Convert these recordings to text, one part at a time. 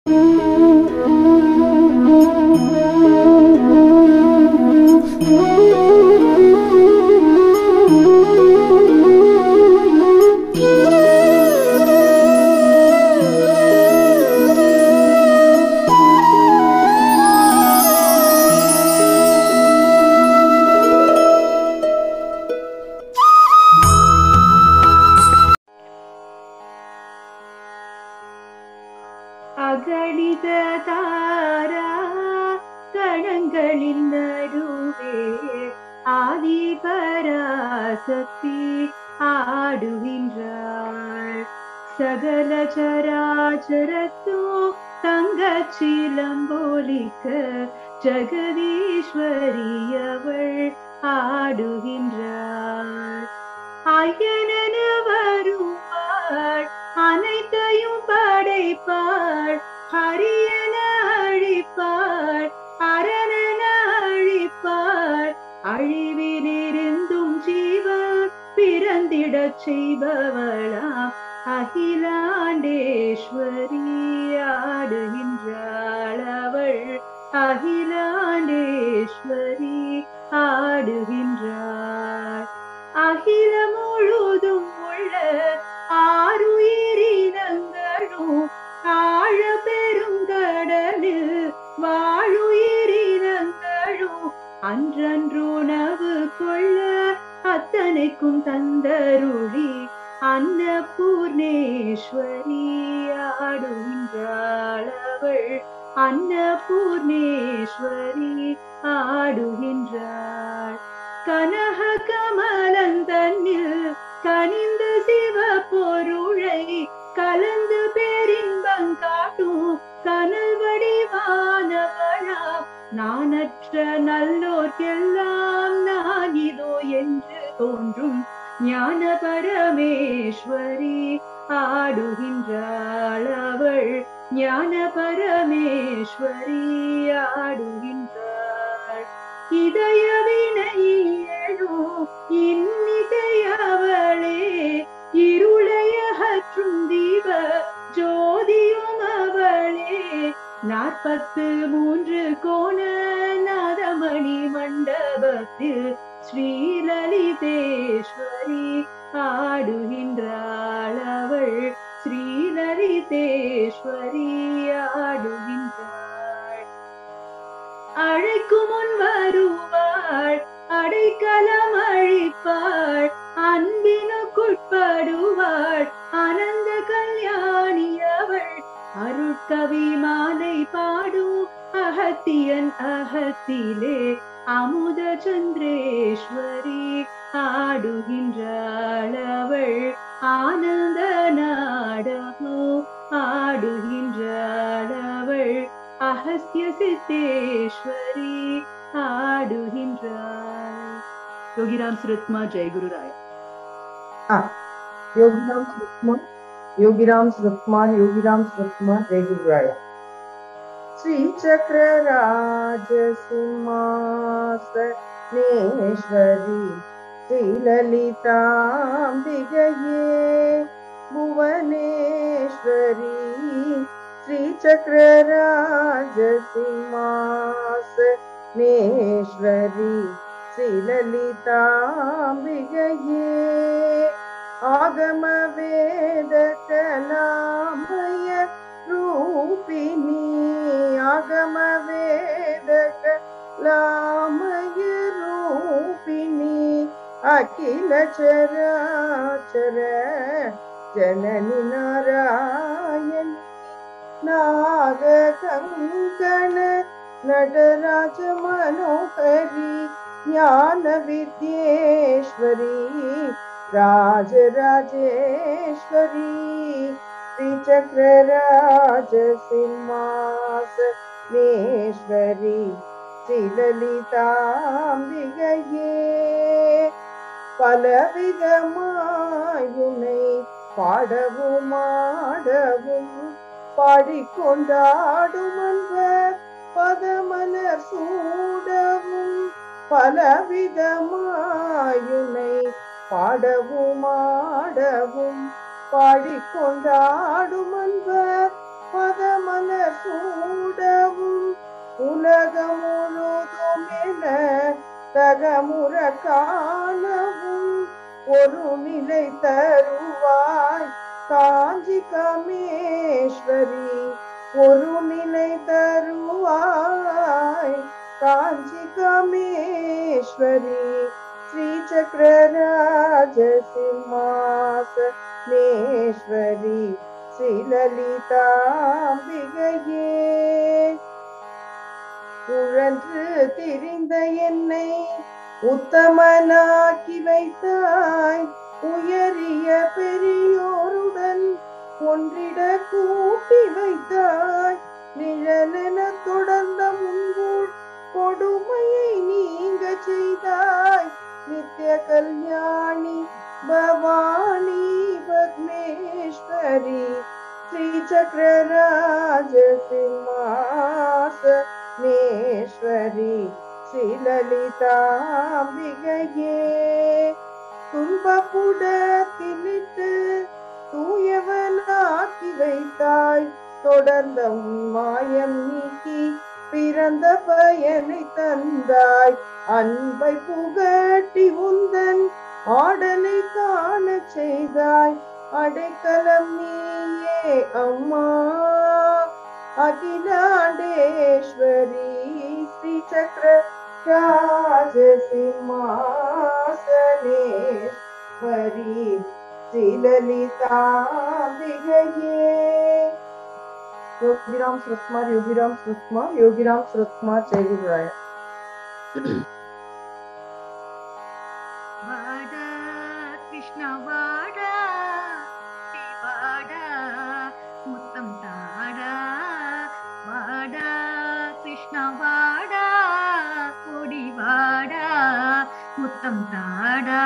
அகணித தாரா கணங்களின் நடுவே ஆதி பராசக்தி ஆடுகின்றாள் சகல சராச்சரத்தோ தங்கச் சிலம்போலிக்க ஜெகதீஸ்வரி அவள் ஆடுகின்றாள் ஐயனன வருவாள் அனைத்தையும் படைப்பாள் ஹரியன அழிப்பாள் அரணன அழிப்பாள் அழிவிலிருந்தும் ஜீவ பிறந்திடச் செய்பவளாம் அகிலாண்டேஸ்வரி ஆடுகின்றாள் அவள் அகிலாண்டேஸ்வரி ஆடுகின்றாள் அகில முழுதும் உள்ள ஆறுயிரினங்களும் ஆழ பெருங்கடலில் வாழுயிரினங்களும் அன்றன்றுணவு கொள்ள அத்தனைக்கும் தந்தருளி அன்னபூர்ணேஸ்வரி ஆடுகின்றாள் அவள் அன்னபூர்ணேஸ்வரி ஆடுகின்றாள் கனக கமலன் தன்னில் கனிந்த சிவ பொருளை கலந்து பேரின்பம் காட்டும் கனல் வடிவானவளா நானற்ற நல்லோர்க்கெல்லாம் நான் இதோ என்று தோன்றும் ஞான பரமேஸ்வரி ஆடுகின்றாள் அவள் ஞான பரமேஸ்வரி ஆடுகின்றாள் இதய வினையேழும் இன்னிசை அவளே இருளையகற்றும் தீப ஜோதியும் அவளே நாற்பத்து மூன்று கோண நாதமணி மண்டபத்தில் ஸ்ரீலலிதேஸ்வரி ஆடுகின்றாள் அவள் ஸ்ரீலலிதேஸ்வரி ஆடுகின்றாள் அழைக்கும் முன் வருவாள் அடைக்கலம் அழிப்பாள் அன்பினுக்குட்படுவாள் ஆனந்த கல்யாணி அவள் அருட்கவி மாலை பாடும் அகத்தியன் அகத்திலே அமுத சந்திரேஸ்வரி ஆடுகின்றாள் அவள் ஆனந்த நாடகோ ஆடுகின்றாள் அவள் அகஸ்ய சித்தேஸ்வரி ஆடுகின்றாள் யோகிராம் சுரத்மா ஜெயகுரு ராய் योगीराम सुषमा योगीराम सुषमा योगीराम सुषमा जय गुरुराय श्री चक्र राज सिंहासनेश्वरी श्री ललिताम्बिजये भुवनेश्वरी श्री चक्र राज सिंहासनेश्वरी श्री ललिताम्बिजये आगम वेद कलामय रूपिणी आगम वेद कलामय रूपिणी अखिल चराचर जननि नारायणी नाग कंकण नटराज मनोहरी ज्ञान विद्येश्वरी राजराजेश्वरी श्रीचक्रराज सिंहासनेश्वरी श्रीललिताम्बिகையே பலவிதமாயுனை பாடவும் ஆடவும் பாடிக்கொண்டாடும் அன்பர் பதமலர் சூடவும் பலவிதமாயுனை பாடவும் ஆடவும் பாடிக்கொண்டாடும் அன்பர் பதமலர் தகமுற காணவும் ஒரு நிலை தருவாய் காஞ்சி காமேஸ்வரி ஒரு நிலை தருவாய் காஞ்சி காமேஸ்வரி ஸ்ரீ சக்கரராஜ சிம்மாசனேஸ்வரி ஸ்ரீலலிதாம்பிகையே உழன்று திரிந்த என்னை உத்தமனாக்கி வைத்தாய் உயரிய பெரியோருடன் ஒன்றிட கூட்டி வைத்தாய் நிழலென தொடர்ந்த முன்போல் கொடுமையை நீங்க செய்தாய் நித்திய கல்யாணி பவானி பத்மேஸ்வரி ஸ்ரீ சக்கரராஜ சிம்மாசனேஸ்வரி ஸ்ரீலலிதாம்பிகையே துன்பப்புடத்திலிட்டு தூயவனாக்கி வைத்தாய் தொடர்ந்த உன் மாயம் நீக்கி பிறந்த பயனை தந்தாய் அன்பை புகட்டி உந்தன் ஆடலை காண செய்தாய் அடைக்கலம் நீயே அம்மா அகிலாண்டேஸ்வரி ஸ்ரீ சக்கர ராஜ சிம்மாசனேஸ்வரி ஸ்ரீலலிதாம்பிகையே யோகிராம் சுரத்குமார் யோகிராம் சுரத்குமார் யோகிராம் சுரத்குமார் ஜெயகுருராய வாடா கிருஷ்ணா வாடா ஸ்ரீ வாடா முத்தம் தாடா வாடா கிருஷ்ணா வாடா கொடி வாடா முத்தம் தாடா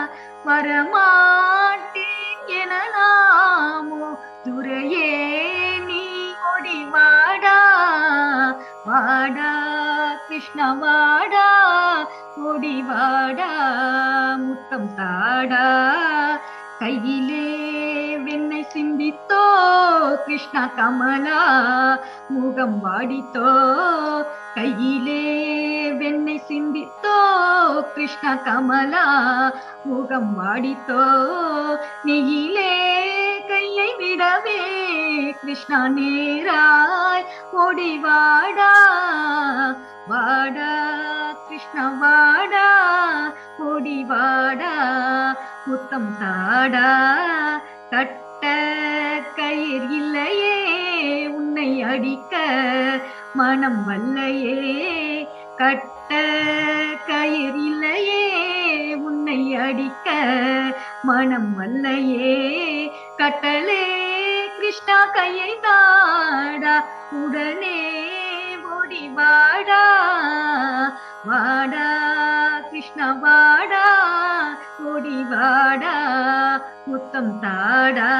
வரமாட்டேன் எனலாமோ துரையே நீ கொடி வாடா வாடா கிருஷ்ணா வாடா ஓடி வாடா முத்தம் தாடா கையிலே வெண்ணை சிந்தித்தோ கிருஷ்ணா கமலா முகம் வாடித்தோ கையிலே வெண்ணை சிந்தித்தோ கிருஷ்ணா கமலா முகம் வாடித்தோ நெய்யிலே கையை விடவே கிருஷ்ணா நேராய் ஓடி வாடா வாடா கிருஷ்ணா வாடா ஓடி வாடா முத்தம் தாடா கட்ட கயிர் இல்லையே உன்னை அடிக்க மனம் வல்லையே கட்ட கயிர் இல்லையே உன்னை அடிக்க மனம் வல்லையே கட்டளே கிருஷ்ணா கையை தாடா உடனே ஓடி வாடா வாடா கிருஷ்ணா வாடா ஓடி வாடா முத்தம் தாடா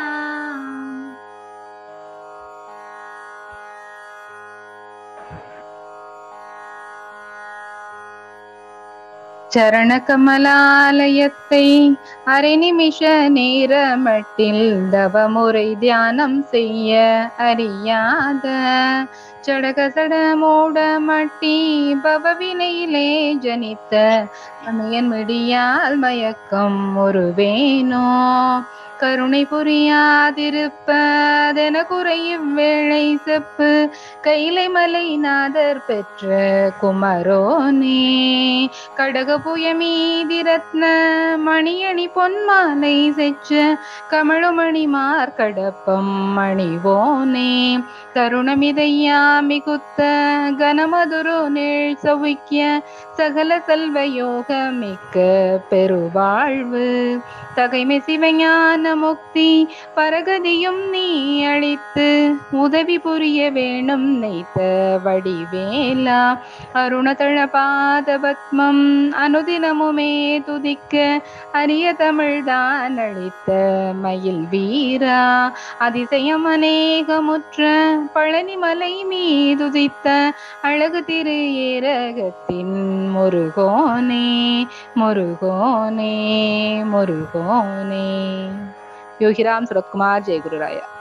சரண கமலாலயத்தை அரை நிமிஷ நேரமட்டில் தவமுறை தியானம் செய்ய அறியாத சடக சடமோட மட்டி பவவினையிலே ஜனித்த அணையன் மிடியால் மயக்கம் ஒரு வேணோ கருணை புரியாதிருப்பதென குறையும் வேளை செப்பு கைலை மலை நாதர் பெற்ற குமரோனே கடக புய மீதி ரத்ன மணியணி பொன்மாலை செச்ச கமழுமணி மார்கடப்பம் மணிவோனே தருணமிதையா மிகுத்த கனமதுரு நேழ் சவிக்கிய சகல செல்வ யோக மிக்க பெருவாழ்வு தகைமை சிவஞான முக்தி பரகதியும் நீ அளித்து உதவி புரிய வேணும் நெய்த்த வடிவேலா அருணதள பாத பத்மம் அனுதினமுமே துதிக்க அரிய தமிழ்தான் அளித்த மயில் வீரா அதிசயம் அநேகமுற்ற பழனிமலை மீதுதித்த அழகு திரு ஏரகத்தின் முருகோனே முருகோனே முருகோனே யோகிராம் சுரத்குமார் ஜெயகுருராயா